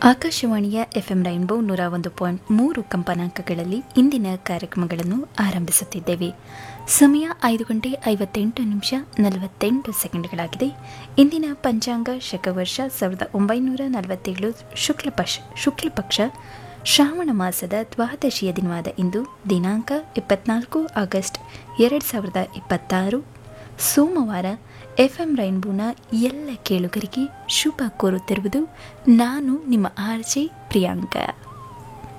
ಆಕಾಶವಾಣಿಯ FM rainbow ನೂರ ಒಂದು ಪಾಯಿಂಟ್ ಮೂರು ಕಂಪನಾಂಕಗಳಲ್ಲಿ ಇಂದಿನ ಕಾರ್ಯಕ್ರಮಗಳನ್ನು ಆರಂಭಿಸುತ್ತಿದ್ದೇವೆ ಸಮಯ ಐದು ಗಂಟೆ ಐವತ್ತೆಂಟು ನಿಮಿಷ ನಲವತ್ತೆಂಟು ಸೆಕೆಂಡ್ಗಳಾಗಿದೆ ಇಂದಿನ ಪಂಚಾಂಗ ಶಕವರ್ಷ ಸಾವಿರದ ಒಂಬೈನೂರ ನಲವತ್ತೇಳು ಶುಕ್ಲಪಕ್ಷ ಶುಕ್ಲಪಕ್ಷ ಶ್ರಾವಣ ಮಾಸದ ದ್ವಾದಶಿಯ ದಿನವಾದ ಇಂದು ದಿನಾಂಕ ಇಪ್ಪತ್ನಾಲ್ಕು ಆಗಸ್ಟ್ ಎರಡು ಸಾವಿರದ ಇಪ್ಪತ್ತಾರು ಸೋಮವಾರ ಎಫ್ಎಂ ರೈನ್ಬೋನ ಎಲ್ಲ ಕೇಳುಗರಿಗೆ ಶುಭ ಕೋರುತ್ತಿರುವುದು ನಾನು ನಿಮ್ಮ ಆರ್ಜೆ ಪ್ರಿಯಾಂಕಾ